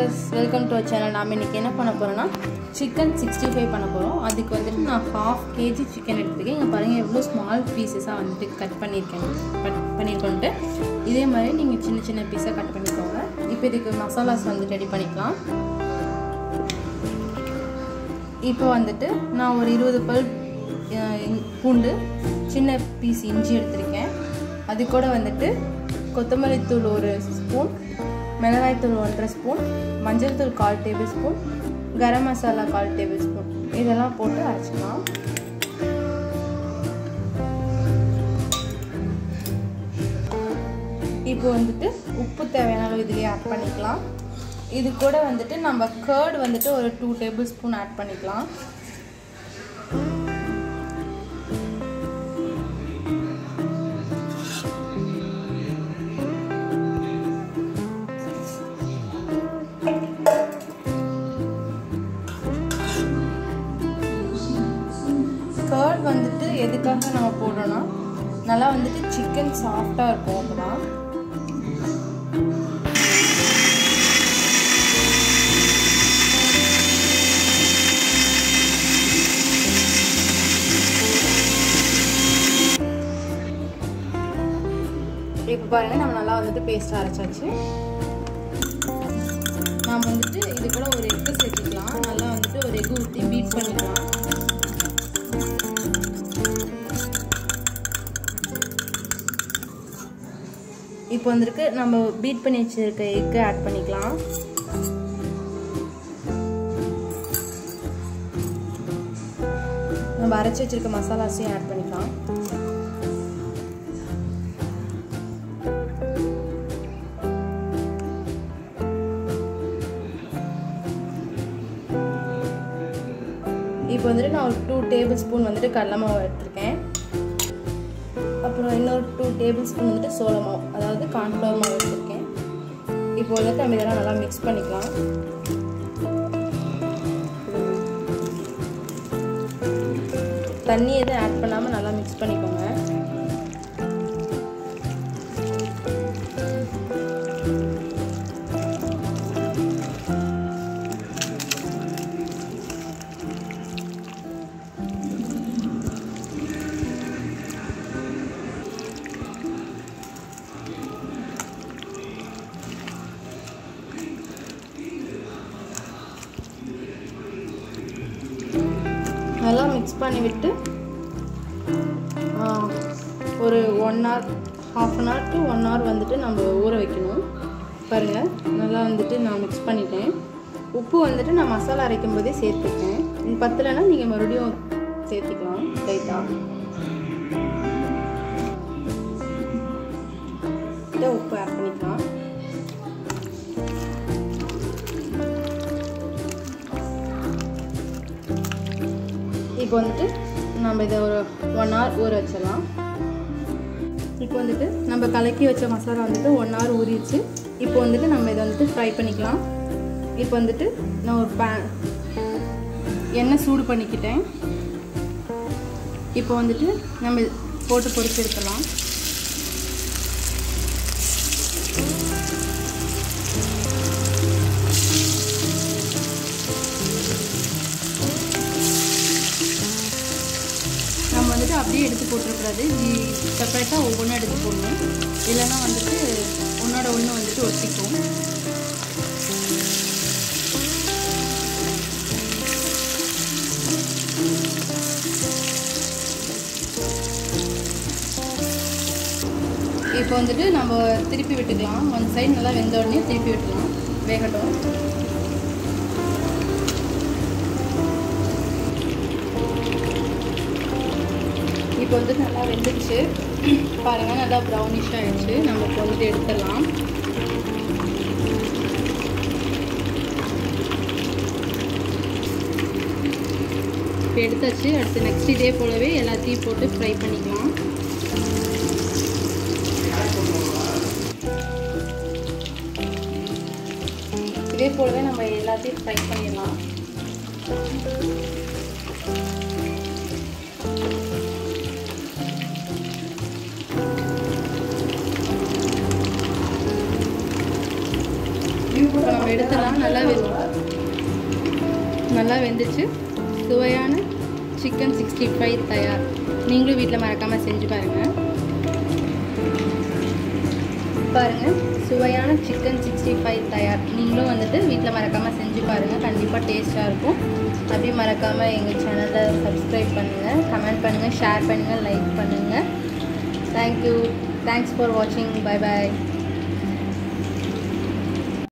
viewers welcome to our channel நாம் இன்றைக்கி என்ன பண்ண போகிறோன்னா சிக்கன் சிக்ஸ்டி ஃபைவ் பண்ண போகிறோம் அதுக்கு வந்துட்டு நான் ஹாஃப் கேஜி சிக்கன் எடுத்துருக்கேன் இங்கே பாருங்கள் எவ்வளோ ஸ்மால் பீசஸாக வந்துட்டு கட் பண்ணியிருக்கேன் கட் பண்ணியிருக்கோன்ட்டு இதே மாதிரி நீங்கள் சின்ன சின்ன பீஸாக கட் பண்ணிக்கோங்க இப்போ இதுக்கு மசாலாஸ் வந்து ரெடி பண்ணிக்கலாம் இப்போ வந்துட்டு நான் ஒரு இருபது பல் அஹ், இன்- பூண்டு சின்ன பீஸ் இஞ்சி எடுத்திருக்கேன் அது கூட வந்துட்டு கொத்தமல்லி தூள் ஒரு ஸ்பூன் மிளகாய்த்தூள் ஒன்றரை ஸ்பூன் மஞ்சள் தூள் கால் டேபிள் ஸ்பூன் கரம் மசாலா கால் டேபிள் ஸ்பூன் இதெல்லாம் போட்டு அரைச்சிக்கலாம் இப்போ வந்துட்டு உப்பு தேவையான அளவு இதுலேயே ஆட் பண்ணிக்கலாம் இது கூட வந்துட்டு நம்ம கர்ட் வந்துட்டு ஒரு டூ டேபிள் ஸ்பூன் ஆட் பண்ணிக்கலாம் கர்ட் வந்துட்டு எதுக்காக நம்ம போடுறோன்னா நல்லா வந்துட்டு சிக்கன் சாஃப்டாக இருக்கும் அப்போதான் இப்போ பாருங்க நம்ம நல்லா வந்துட்டு பேஸ்ட் அரைச்சாச்சு நாம் வந்துட்டு இது கூட ஒரு எக்கு சேர்த்துக்கலாம் நல்லா வந்துட்டு ஒரு எக்கு ஊற்றி பீட் பண்ணிக்கலாம் இப்போ வந்துருக்கு நம்ம பீட் பண்ணி வச்சிருக்க எக்கு ஆட் பண்ணிக்கலாம் நம்ம அரைச்சி வச்சிருக்க மசாலாஸையும் ஆட் பண்ணிக்கலாம் இப்போ வந்துட்டு நான் ஒரு டூ டேபிள் ஸ்பூன் வந்துட்டு கடலை மாவு எடுத்திருக்கேன் அப்புறம் இன்னொரு டூ டேபிள் ஸ்பூன் வந்துட்டு சோள மாவு அதாவது கார்ன்ஃப்ளவர் மாவு எடுத்திருக்கேன் இப்போ வந்துட்டு நம்ம இதெல்லாம் நல்லா மிக்ஸ் பண்ணிக்கலாம் தண்ணி எதுவும் ஆட் பண்ணாமல் நல்லா மிக்ஸ் பண்ணிக்கோங்க நல்லா மிக்ஸ் பண்ணி விட்டு ஆ, ஒரு one hour half an hour to one hour வந்துட்டு நம்ம ஊற வைக்கணும் பாருங்கள் நல்லா வந்துட்டு நான் மிக்ஸ் பண்ணிட்டேன் உப்பு வந்துட்டு நான் மசாலா அரைக்கும் போதே சேர்த்துருக்கேன் இது பத்தலைன்னா நீங்கள் மறுபடியும் சேர்த்துக்கலாம் லைட்டாக இதை உப்பு ஆட் பண்ணிக்கலாம் இப்போ வந்துட்டு நம்ம இதை ஒரு ஒன் ஹவர் ஊற வச்சிடலாம் இப்போ வந்துட்டு நம்ம கலக்கி வச்ச மசாலா வந்துட்டு ஒன் ஹவர் ஊறிடுச்சு இப்போ வந்துட்டு நம்ம இதை வந்துட்டு ஃப்ரை பண்ணிக்கலாம் இப்போ வந்துட்டு நான் ஒரு பே எண்ணெய் சூடு பண்ணிக்கிட்டேன் இப்போ வந்துட்டு நம்ம போட்டு பொரிச்சு எடுக்கலாம் நம்ம வந்துட்டு அப்படியே எடுத்து போட்டுறக்கூடாது செப்பரேட்டாக ஒவ்வொன்றும் எடுத்து போடணும் இல்லைன்னா வந்துட்டு ஒன்றோட ஒன்று வந்துட்டு ஒட்டிக்கும் இப்போ வந்துட்டு நம்ம திருப்பி விட்டுக்கலாம் ஒன் சைடு நல்லா வெந்த உடனே திருப்பி விட்டுக்கலாம் வேகட்டும் இப்போ வந்து நல்லா வெந்துருச்சு பாருங்கள் நல்லா ப்ரௌனிஷ் ஆயிடுச்சு நம்ம இப்போ வந்துட்டு எடுத்துடலாம் இப்போ எடுத்தாச்சு அடுத்து நெக்ஸ்ட் இதே போலவே எல்லாத்தையும் போட்டு ஃப்ரை பண்ணிக்கலாம் இதே போலவே நம்ம எல்லாத்தையும் ஃப்ரை பண்ணிடலாம் இப்போ நம்ம எடுத்துடலாம் நல்லா வெ நல்லா வெந்துச்சு சுவையான சிக்கன் சிக்ஸ்டி ஃபைவ் தயார் நீங்களும் வீட்டில் மறக்காமல் செஞ்சு பாருங்கள் பாருங்கள் சுவையான சிக்கன் சிக்ஸ்டி ஃபைவ் தயார் நீங்களும் வந்துட்டு வீட்டில் மறக்காமல் செஞ்சு பாருங்கள் கண்டிப்பாக டேஸ்ட்டாக இருக்கும் அப்படியே மறக்காமல் எங்கள் சேனலை சப்ஸ்கிரைப் பண்ணுங்கள் கமெண்ட் பண்ணுங்கள் ஷேர் பண்ணுங்கள் லைக் பண்ணுங்கள் தேங்க்யூ தேங்க்ஸ் ஃபார் வாட்சிங் பை பாய்